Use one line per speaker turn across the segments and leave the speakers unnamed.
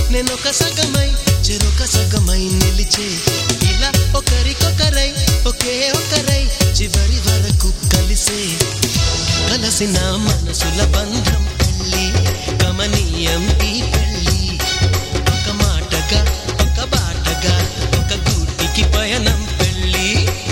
నేనొక సగమై చెరొక సగమై నిలిచే ఇలా ఒకరికొకరై ఒకే ఒకరై చివరి వరకు కలిసే కలసిన మనసుల బంధం పెళ్ళి గమనీయం ఈ పెళ్ళి ఒక మాటగా ఒక బాటగా ఒక గూటికి పయనం పెళ్ళి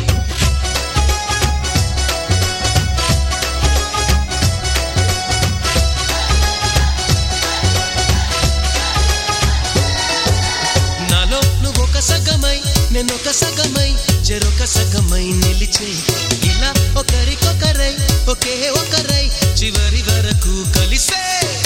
నాలో నువ్వొక సగమై నేనొక సగమై చెరొక సగమై నిలిచే ఇలా ఒకరికొకరై ఒకే ఒకరై చివరి వరకు కలిసే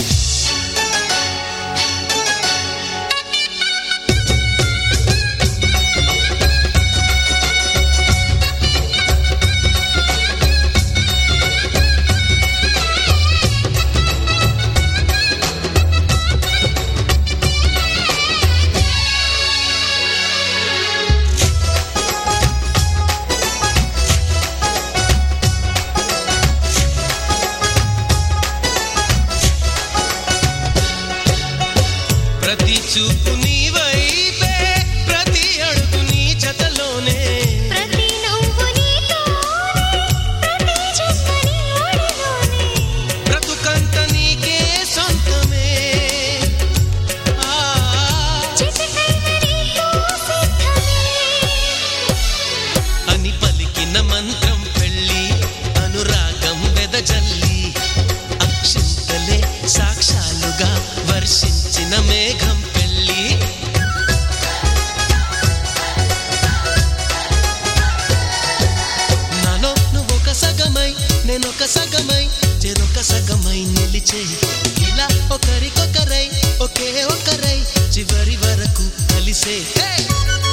ప్రతి చూపు నీ వైపే ప్రతి అడుగు నీ జతలోనే
ప్రతి నవ్వు నీతోనే ప్రతి జన్మ నీ ఒడిలోనే
బ్రతుకంత నీకే సొంతమే ఆ,
చిటికైన నీతో సిద్ధమే
అని పలికిన మంత్రం పెళ్ళి అనురాగం వెదజల్లి అక్షింతలే సాక్షాలుగా వర్షించిన మేఘం పెళ్ళి నాలో నువ్వొక సగమై నేనొక సగమై చెరొక సగమై నిలిచే ఇలా ఒకరికొకరై ఒకే ఒకరై చివరి వరకు కలిసే హే!